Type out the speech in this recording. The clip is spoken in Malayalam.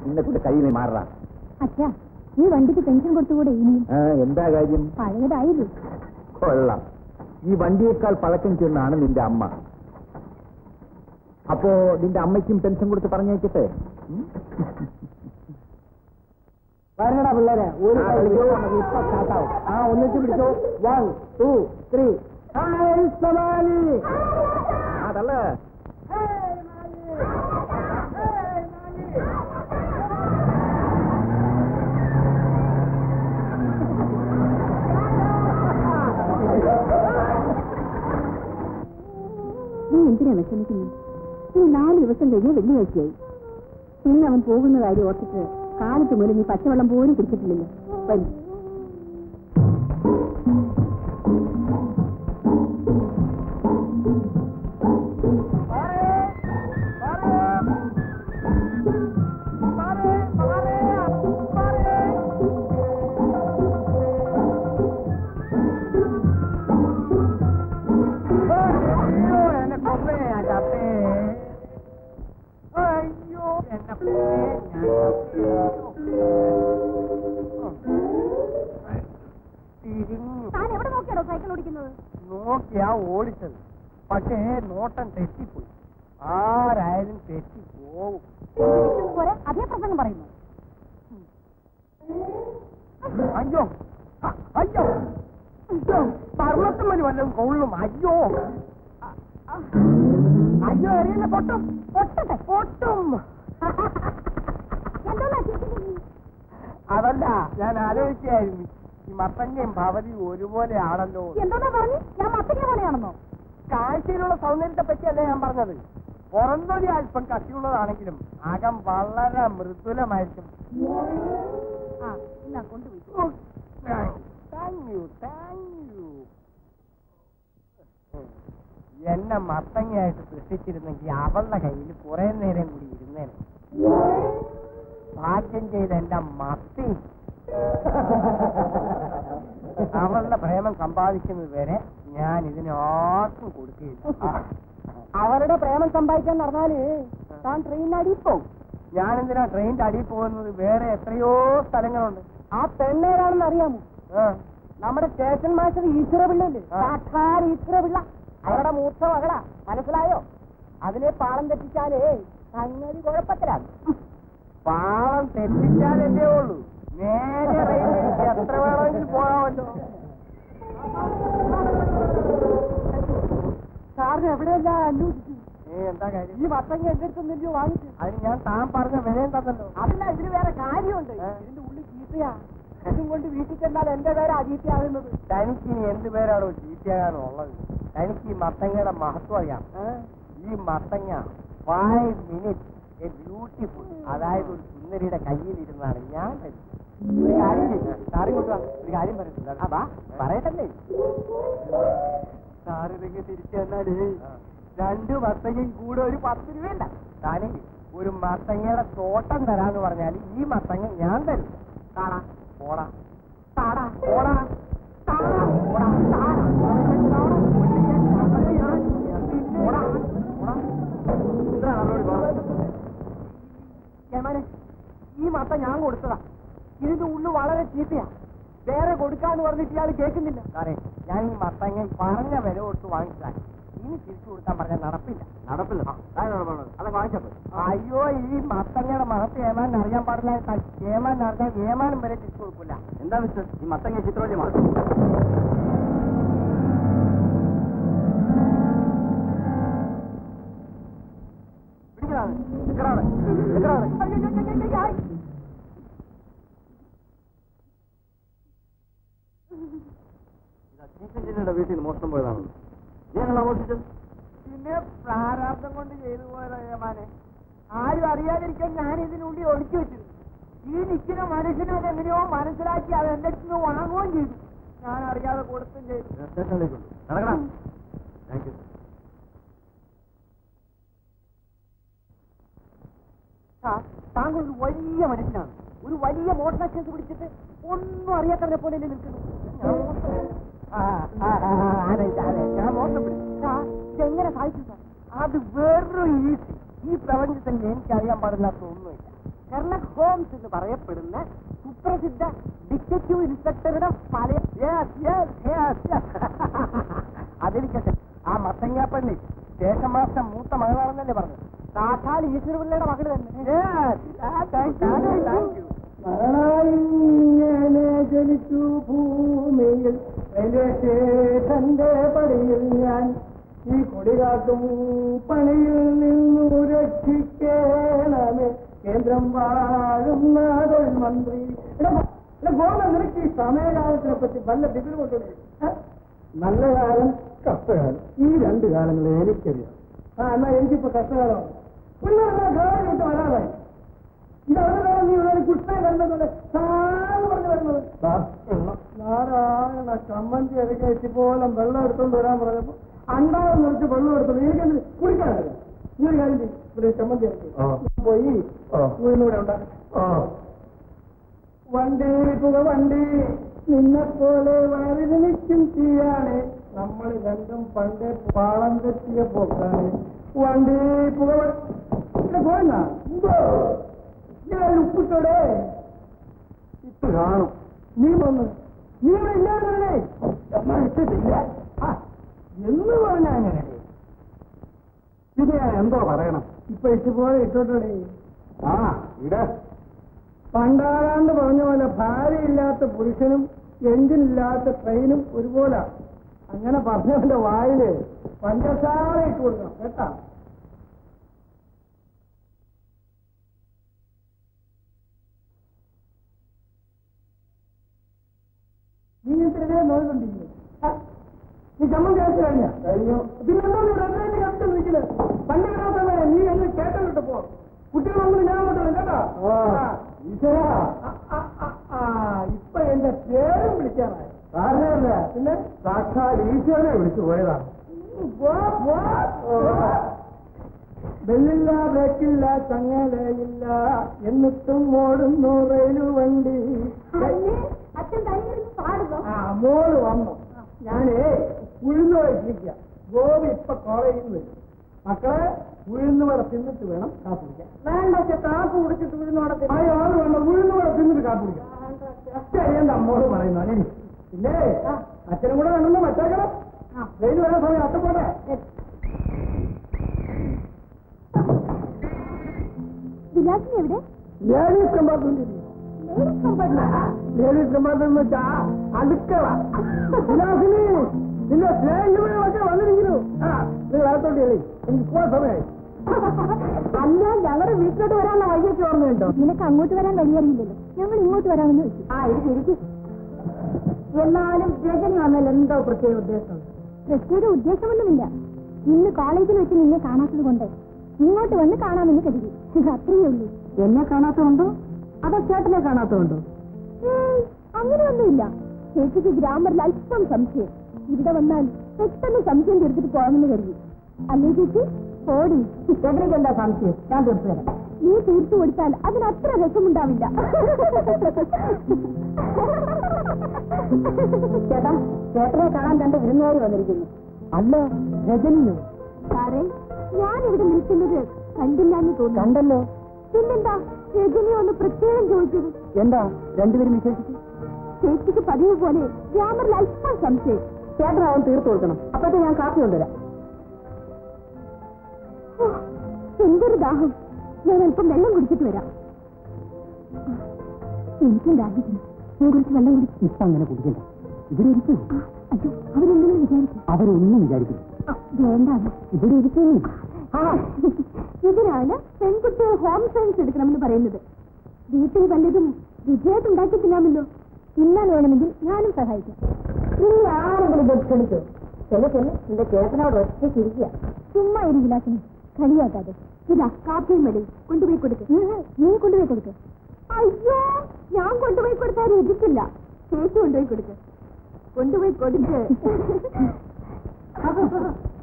നിന്നെ കൊണ്ട് കയ്യിൽ മാറാ അച്ഛാ ഈ വണ്ടിക്ക് പെൻഷൻ കൊടുത്തുകൂടെ ഇനിയും എന്താ കാര്യം പഴയതായില്ലേ കൊള്ളാം ഈ വണ്ടിയേക്കാൾ പഴക്കം ചെന്നാണ് നിന്റെ അമ്മ അപ്പോ നിന്റെ അമ്മയ്ക്കും പെൻഷൻ കൊടുത്ത് പറഞ്ഞേക്കട്ടെ ഉം? വരണടാ പിള്ളേരെ ഒരു ആ, കൈ പിടിച്ചോ. പിടിച്ചാ മതി. ഇപ്പൊ സ്റ്റാർട്ടാവും ആ ഒന്നിച്ച് പിടിച്ചോ വൺ ടു ത്രീ ഹായ് സവാലി ആ തള്ളേ നീ എന്തിനാ വിഷമിക്കുന്നു ഈ നാല് ദിവസം കഴിഞ്ഞ് വെള്ളിയാഴ്ചയായി ഇന്ന് അവൻ പോകുന്ന കാര്യം ഓർത്തിട്ട് കാലത്ത് മുതൽ നീ പച്ചവെള്ളം പോലും കുടിച്ചിട്ടില്ലല്ലോ വരും അയ്യോ എന്നെ കൊന്നേ ഞാൻ ചത്തേ അയ്യോ എന്നെ കൊന്നേ ഞാൻ ചത്തേ. തിരിഞ്ഞു താൻ എവിടെ നോക്കിയാണോ സൈക്കിൾ ഓടിക്കുന്നത് നോക്കിയാ ഓടിച്ചത് പക്ഷേ നോട്ടം തെറ്റിപ്പോയി ആരായാലും തെറ്റിപ്പോവും പോലെ അതേ പ്രസംഗം പറയുന്നു അയ്യോ അ, അയ്യോ അയ്യോ പർവ്വതം മതി വല്ലതും കൊള്ളും അയ്യോ അയ്യോ എറിയുന്ന പൊട്ടും പൊട്ടട്ടെ പൊട്ടും എന്തോന്നാ ചിരിക്കുന്നത് നീ? അതല്ല ഞാൻ ആലോചിക്കായിരുന്നു ഈ മത്തങ്ങയും ഭവതിയും ഒരുപോലെ ആണല്ലോ എന്തോന്നാ പറഞ്ഞു ഞാൻ മത്തങ്ങ പോലെയാണെന്നോ കാഴ്ചയിലുള്ള സൗന്ദര്യത്തെ പറ്റിയല്ല ഞാൻ പറഞ്ഞത് പുറന്തൊലി അല്പം കട്ടിയുള്ളതാണെങ്കിലും അകം വളരെ മൃദുലമായിരിക്കും ആ എന്നാ കൊണ്ടുപോയി താങ്ക് യു താങ്ക് യു എന്നെ മത്തങ്ങയായിട്ട് സൃഷ്ടിച്ചിരുന്നെങ്കിൽ അവളുടെ കയ്യിൽ കുറെ നേരം കൂടി ഇരുന്നേനെ ഭാഗ്യം ചെയ്ത എന്റെ മത്തി അവളുടെ പ്രേമം സമ്പാദിക്കുന്നത് വരെ ഞാൻ ഇതിന് ആർക്കും കൊടുക്കുകയില്ല അവരുടെ പ്രേമം സമ്പാദിക്കാൻ നടന്നാല് താൻ ട്രെയിനിന് അടിയിൽ പോകും ഞാൻ എന്തിനാ ട്രെയിനിന്റെ അടിയിൽ പോകുന്നത് വേറെ എത്രയോ സ്ഥലങ്ങളുണ്ട് ആ പെണ്ണേരാണെന്ന് അറിയാമോ ആ. നമ്മുടെ സ്റ്റേഷൻ മാസ്റ്റർ ഈശ്വര പിള്ളയില്ലേ ആ. സാക്ഷാൽ ഈശ്വര പിള്ള അവരുടെ മൂത്ത മകളാ മനസ്സിലായോ അതിനെ പാളം തെറ്റിച്ചാലേ സംഗതി കുഴപ്പത്തിലാണ് പാളം തെറ്റിച്ചാലല്ലേ ഉള്ളൂ നേരെ റെയിൽവേയിൽ എത്ര വേണമെങ്കിലും പോകാമല്ലോ സാറിന് എവിടെയല്ല അന്വേഷിച്ചു ഏ എന്താ കാര്യം ഈ മത്തങ്ങ എന്റെ അടുത്തൊന്നില്ലയോ വാങ്ങിച്ചു അതിന് ഞാൻ താൻ പറഞ്ഞ വിലയും തന്നല്ലോ അതല്ല ഇതിന് വേറെ കാര്യമുണ്ട് ഏ? ഇതിന്റെ ഉള്ളിൽ ചീത്തയാ ഇതും കൊണ്ട് വീട്ടിൽ ചെന്നാൽ എന്റെ പേര് അജീത്തയാകുന്നത് തനിക്ക് ഇനി എന്ത് പേരാണോ ചീത്തയാകാനുള്ളത് തനിക്ക് ഈ മത്തങ്ങയുടെ മഹത്വം അറിയാം ഈ മത്തങ്ങ ഫൈവ് മിനിറ്റ് എ ബ്യൂട്ടിഫുൾ അതായത് ഒരു സുന്ദരിയുടെ കയ്യിലിരുന്നാണ് ഞാൻ കഴിച്ചത്. ഒരു കാര്യം ചെയ്യ്. സാറ് ഇങ്ങോട്ട് വാ. ഒരു കാര്യം പറയുന്നത് ആ വാ പറയട്ടല്ലേ സാറിതൊക്കെ തിരിച്ചു തന്നാലേ രണ്ടു മത്തങ്ങയും കൂടെ ഒരു പത്ത് രൂപയല്ല താനേ ഒരു മത്തങ്ങയുടെ തോട്ടം തരാന്ന് പറഞ്ഞാൽ ഈ മത്തങ്ങ ഞാൻ തരും താടാ പോടാ താടാ പോടാ താടാ പോടാ താടാ പോടാ പോടാ എന്തിനാ നമ്മളോട് പോണത്? യമാനെ ഈ മത്ത ഞാൻ കൊടുത്തതാ ഇതിന്റെ ഉള്ളു വളരെ ചീത്തയാ വേറെ കൊടുക്കാന്ന് പറഞ്ഞിട്ട് ഇയാൾ കേൾക്കുന്നില്ല സാറേ ഞാൻ ഈ മത്തങ്ങ പറഞ്ഞ വില കൊടുത്ത് വാങ്ങിച്ചതാണ് ഇനി തിരിച്ചു കൊടുക്കാൻ പറഞ്ഞാൽ നടപ്പില്ല നടപ്പില്ല അതൊക്കെ വാങ്ങിച്ചപ്പോ അയ്യോ ഈ മത്തങ്ങയുടെ മഹത്ത് ഏമാൻ അറിയാൻ പാടില്ല ഏമാൻ അറിഞ്ഞാൽ ഏമാനും വരെ തിരിച്ചു കൊടുക്കില്ല എന്താ മിസ്റ്റർ ഈ മത്തങ്ങ ചിത്രവല്യമാണ് പിടിക്കലാണ് നിൽക്കലാണ് നിൽക്കലാണ് ചീഫ് എഞ്ചിനീയറുടെ വീട്ടിൽ നിന്ന് മോഷണം പോയതാണല്ലോ ഞങ്ങൾ മോഷിച്ചത് പിന്നെ പ്രാരാബ്ദം കൊണ്ട് ചെയ്തു പോയതാ യമാനെ ആരും അറിയാതിരിക്കാൻ ഞാൻ ഇതിനുള്ളിൽ ഒളിച്ചു വെച്ചിരുന്നു ഈ നിൽക്കുന്ന മനുഷ്യനും അത് എങ്ങനെയോ മനസ്സിലാക്കി അത് എന്റെ അടുത്ത് നിന്ന് വാങ്ങുകയും ചെയ്തു ഞാൻ അറിയാതെ കൊടുത്തും ചെയ്തു സ്റ്റേഷനിലേക്ക് ഉണ്ട് നടക്കണം താങ്ക് യു സാർ താങ്കൾ ഒരു വലിയ മനുഷ്യനാണ് ഒരു വലിയ മോഷണ കേസ് പിടിച്ചിട്ട് ഒന്നും അറിയാത്തവരെ പോലെ നിൽക്കുന്നു ഞാൻ മോശം- ആ, ആ, ആ, അതെ, അതെ, ഞാൻ മോശം പിടിച്ചു. സാർ ഇതെങ്ങനെ സാധിച്ചു സാർ അത് വെറും ഈസി ഈ പ്രപഞ്ചത്തിൽ എനിക്ക് അറിയാൻ പാടില്ലാത്ത ഒന്നുമില്ല ഷെർലക് ഹോംസ് എന്ന് പറയപ്പെടുന്ന സുപ്രസിദ്ധ ഡിറ്റക്റ്റീവ് ഇൻസ്പെക്ടറുടെ പല Yes, yes, yes, yes. അതിരിക്കട്ടെ ആ മത്തങ്ങ പെണ്ണി സ്റ്റേഷൻ മാസ്റ്റർ മൂത്ത മകളാണെന്നല്ലേ പറഞ്ഞു സാക്ഷാൽ ഈശ്വരപിള്ളയുടെ മകള് തന്നെ Yes, ah, thank you, thank you. മരണായിങ്ങനെ ജനിച്ചു ഭൂമിയിൽ റെയിൽവേ സ്റ്റേഷന്റെ പടിയിൽ ഞാൻ ഈ കൊടികാട്ടും പണിയിൽ നിന്നു രക്ഷിക്കണമേ കേന്ദ്രം വാഴുന്ന തൊഴിൽ മന്ത്രി ഗോവ നിനക്ക് ഈ സമയകാലത്തിനെ പറ്റി വല്ല ഡിഗ്രി കൊണ്ടുപോയി നല്ല കാലം കഷ്ടകാലം ഈ രണ്ട് കാലങ്ങൾ എനിക്കറിയാം ആ എന്നാ എനിക്കിപ്പോ കഷ്ടകാലമാണ് പിള്ളേരെ കാലം വിട്ട് വരാതായി ഇതവരുടെ നീ ഒരു കുട്ടനെ വരുന്നത് സാറ് പറഞ്ഞു വരുന്നത് നാരായണ ചമ്മന്തി അതൊക്കെ എത്തിപ്പോലും വെള്ളം എടുത്തോണ്ട് വരാൻ പറഞ്ഞപ്പോ അണ്ടാവ് നിറച്ച് വെള്ളം എടുത്തത് എനിക്കെന്ത് കുടിക്കാനില്ല നിങ്ങൾ കാര്യം ചെയ്യ്. ഇവിടെ ഒരു ചമ്മന്തി ഇറക്കി പോയി ഉഴുന്നൂടെ ഉണ്ടാക്കി വണ്ടി പുക വണ്ടി നിന്നെപ്പോലെ വയറിന് നിൽക്കും തീയാണ് നമ്മൾ രണ്ടും പണ്ട് പാളം തെറ്റിയ പോക്കാണ് വണ്ടി പുക വ- ഇവിടെ പോയെന്നാ ഞാൻ ഉപ്പിട്ടോടെ ഇട്ട് കാണും നീ വന്ന് നീ ഇവിടെ ഇല്ലാതെ ഇട്ടിട്ടില്ല ആ, എന്ന് പറഞ്ഞ അങ്ങനെ ഇത് ഞാൻ എന്തോ പറയണം ഇപ്പൊ ഇട്ടുപോലെ ഇട്ടോട്ടോടെ ആ ഇട പണ്ടാരാണ്ട് പറഞ്ഞ പോലെ ഭാര്യയില്ലാത്ത പുരുഷനും എഞ്ചിനില്ലാത്ത ട്രെയിനും ഒരുപോലെ അങ്ങനെ പറഞ്ഞവന്റെ വായില് പഞ്ചസാര ഇട്ട് കൊടുക്കണം കേട്ടാ നീ എന്തിനാ നോക്കുന്നുണ്ടില്ലേ നീ ചമ്മന്തി അയച്ചു കഴിഞ്ഞ കഴിഞ്ഞു പിന്നെന്താ നീ റെഡിയായിട്ട് കത്ത് നിൽക്കുന്നത് പണ്ട് കിടാത്തവേ നീ അങ്ങ് കേട്ടോ കിട്ടപ്പോ കുട്ടികളൊന്നും ഞാൻ കൊണ്ടുവരും കേട്ടോ ആ, ആ, ആ, ആ, ഇപ്പൊ എന്റെ പേരും വിളിക്കാനായി സാറിനല്ല പിന്നെ സാക്ഷാൽ ഈശോനെ വിളിച്ചു പോയതാ ബെല്ലില്ല ബ്രേക്കില്ല ചങ്ങലയില്ല എന്നിട്ടും ഓടുന്നു റെയിലു വണ്ടി അച്ഛൻ തനിയിരുന്ന് പാടുന്നു ആ മോള് വന്നു ഞാനേ ഉഴുന്ന് വയ്ക്കിരിക്കുക ഗോപി ഇപ്പൊ കോളേജിൽ നിന്ന് വരും മക്കളെ ഉഴുന്ന് വട തിന്നിട്ട് വേണം കാപ്പ് കുടിക്കാൻ വേണ്ട അച്ഛൻ കാപ്പ് കുടിച്ചിട്ട് ഉഴുന്ന് വട ആള് വേണ്ട ഉഴുന്ന് വട തിന്നിട്ട് കാപ്പ് കുടിക്കാം ശരി എന്താ അമ്മോട് പറയുന്നു അല്ലേ പിന്നെ അച്ഛനും കൂടെ വേണമെന്ന് മറ്റേക്കണം വെയിൽ വരാൻ സമയം അച്ഛൻ പോട്ടെ വിലാസിന് എവിടെ ladies compartment ladies compartment ladies compartment വെച്ചാ അടുക്കള വിലാസിനി നിന്റെ സ്നേഹിതമൊക്കെ വന്നിരിക്കുന്നു ആ നിങ്ങൾ അകത്തോട്ട് കളി എനിക്ക് പോകാൻ സമയമായി അല്ല ഞങ്ങളുടെ വീട്ടിലോട്ട് വരാനുള്ള വഴിയൊക്കെ ഓർമ്മയുണ്ടോ നിനക്ക് അങ്ങോട്ട് വരാൻ കഴിയാറില്ലല്ലോ ഞങ്ങൾ ഇങ്ങോട്ട് വരാമെന്ന് വെച്ചു ആ ഇരിക്കും ഇരിക്കും എന്നാലും രജനി വന്നാൽ എന്തോ പ്രത്യേക ഉദ്ദേശം പ്രത്യേക ഉദ്ദേശമൊന്നുമില്ല ഇന്ന് കോളേജിൽ വെച്ച് നിന്നെ കാണാത്തത് കൊണ്ട് ഇങ്ങോട്ട് വന്ന് കാണാമെന്ന് കരുതി അത്രയേ ഉള്ളൂ എന്നെ കാണാത്തതുണ്ടോ അതോ ചേട്ടനെ കാണാത്തതുണ്ടോ അങ്ങനെയൊന്നുമില്ല ചേച്ചിക്ക് ഗ്രാമറിൽ അല്പം സംശയം ഇവിടെ വന്നാൽ പെട്ടെന്ന് സംശയം തീർത്തിട്ട് പോകാമെന്ന് കരുതി അല്ലേ ചേച്ചി ഓടി ചേട്ടനക്ക് എന്താ സംശയം ഞാൻ തീർത്തു തരാം നീ തീർത്തു കൊടുത്താൽ അതിന് അത്ര രസമുണ്ടാവില്ല ചേട്ടാ ചേട്ടനെ കാണാൻ രണ്ട് വിരുന്നുകാരി വന്നിരിക്കുന്നു അല്ല രജനിയോ സാറേ ഞാൻ ഇവിടെ നിൽക്കുന്നത് കണ്ടില്ലാന്ന് തോന്നുന്നു കണ്ടല്ലോ പിന്നെന്താ രജനി ഒന്ന് പ്രത്യേകം ചോദിച്ചത് എന്താ രണ്ടുപേരും വിശേഷിച്ചു ചേച്ചിക്ക് പതിവ് പോലെ ഗ്രാമറിൽ അല്പം സംശയം ചേട്ടനാവും തീർത്തു കൊടുക്കണം അപ്പോഴത്തെ ഞാൻ കാപ്പി കൊണ്ടുവരാം ഓ, എന്തൊരു ദാഹം ഞാൻ അല്പം വെള്ളം കുടിച്ചിട്ട് വരാം എനിക്കും ദാഹിക്കുന്നു ഞാൻ കുറച്ച് വെള്ളം കുടിച്ചു ഇപ്പൊ അങ്ങനെ കുടിക്കണ്ട ഇവിടെ ഇരിക്കൂ അയ്യോ അവരെന്തെങ്കിലും വിചാരിക്കും അവരൊന്നും വിചാരിക്കില്ല ആ, വേണ്ടാന്ന് ഇവിടെ ഇരിക്കുന്നു ആ, ഇതിനാണ് പെൺകുട്ടികൾ ഹോം സയൻസ് എടുക്കണമെന്ന് പറയുന്നത് വീട്ടിൽ വല്ലതും രുചിയായിട്ട് ഉണ്ടാക്കി തിന്നാമല്ലോ തിന്നാൻ വേണമെങ്കിൽ ഞാനും സഹായിക്കാം ഇനി ആരെങ്കിലും ബുദ്ധിമുട്ടോ ചെല്ലു ചെല്ലു നിന്റെ ചേട്ടനോട് ഒറ്റയ്ക്ക് ഇരിക്കുക ചുമ്മാ ഇരു വിലാസിനി കളിയാക്കാതെ ഇതാ കാപ്പിയും മടി കൊണ്ടുപോയി കൊടുക്ക് നീ കൊണ്ടുപോയി കൊടുക്ക് അയ്യോ ഞാൻ കൊണ്ടുപോയി കൊടുത്താൽ രുചിക്കില്ല ചേച്ചി കൊണ്ടുപോയി കൊടുക്ക് കൊണ്ടുപോയി കൊടുക്ക്